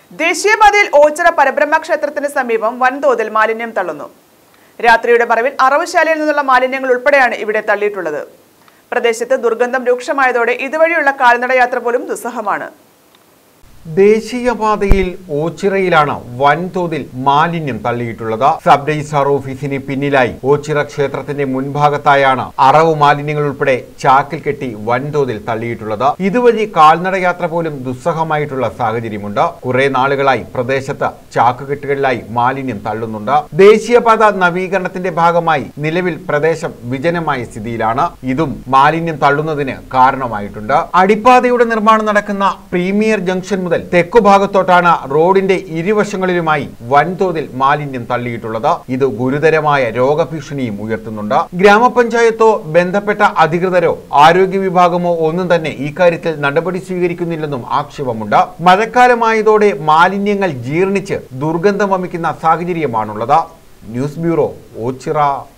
ദേശീയപാതയിൽ ഓച്ചിറ പരബ്രഹ്മ ക്ഷേത്രത്തിന് സമീപം വൻതോതിൽ മാലിന്യം തള്ളുന്നു രാത്രിയുടെ മറവിൽ അറവുശാലയിൽ നിന്നുള്ള മാലിന്യങ്ങൾ ഉൾപ്പെടെയാണ് ഇവിടെ തള്ളിയിട്ടുള്ളത് പ്രദേശത്ത് ദുർഗന്ധം രൂക്ഷമായതോടെ ഇതുവഴിയുള്ള കാൽനട യാത്ര പോലും ദുസ്സഹമാണ് ദേശീയപാതയിൽ ഓച്ചിറയിലാണ് വൻതോതിൽ മാലിന്യം തള്ളിയിട്ടുള്ളത് സബ് രജിസ്ട്രാർ ഓഫീസിന് പിന്നിലായി ഓച്ചിറ ക്ഷേത്രത്തിന്റെ മുൻഭാഗത്തായാണ് അറവ് മാലിന്യങ്ങൾ ഉൾപ്പെടെ ചാക്കിൽ കെട്ടി വൻതോതിൽ തള്ളിയിട്ടുള്ളത് ഇതുവഴി കാൽനടയാത്ര പോലും ദുസ്സഹമായിട്ടുള്ള സാഹചര്യമുണ്ട് കുറെ നാളുകളായി പ്രദേശത്ത് ചാക്കുകെട്ടുകളിലായി മാലിന്യം തള്ളുന്നുണ്ട് ദേശീയപാത നവീകരണത്തിന്റെ ഭാഗമായി നിലവിൽ പ്രദേശം വിജനമായ സ്ഥിതിയിലാണ് ഇതും മാലിന്യം തള്ളുന്നതിന് കാരണമായിട്ടുണ്ട് അടിപ്പാതയുടെ നിർമ്മാണം നടക്കുന്ന പ്രീമിയർ ജംഗ്ഷൻ മുതൽ തെക്കു ഭാഗത്തോട്ടാണ് റോഡിന്റെ ഇരുവശങ്ങളിലുമായി വൻതോതിൽ മാലിന്യം തള്ളിയിട്ടുള്ളത് ഇത് ഗുരുതരമായ രോഗഭീഷണിയും ഉയർത്തുന്നുണ്ട് ഗ്രാമപഞ്ചായത്തോ ബന്ധപ്പെട്ട അധികൃതരോ ആരോഗ്യ വിഭാഗമോ ഒന്നും തന്നെ ഇക്കാര്യത്തിൽ നടപടി സ്വീകരിക്കുന്നില്ലെന്നും ആക്ഷേപമുണ്ട് മഴക്കാലമായതോടെ മാലിന്യങ്ങൾ ജീർണിച്ച് ദുർഗന്ധം വമിക്കുന്ന സാഹചര്യമാണുള്ളത് ന്യൂസ് ബ്യൂറോ ഓച്ചിറ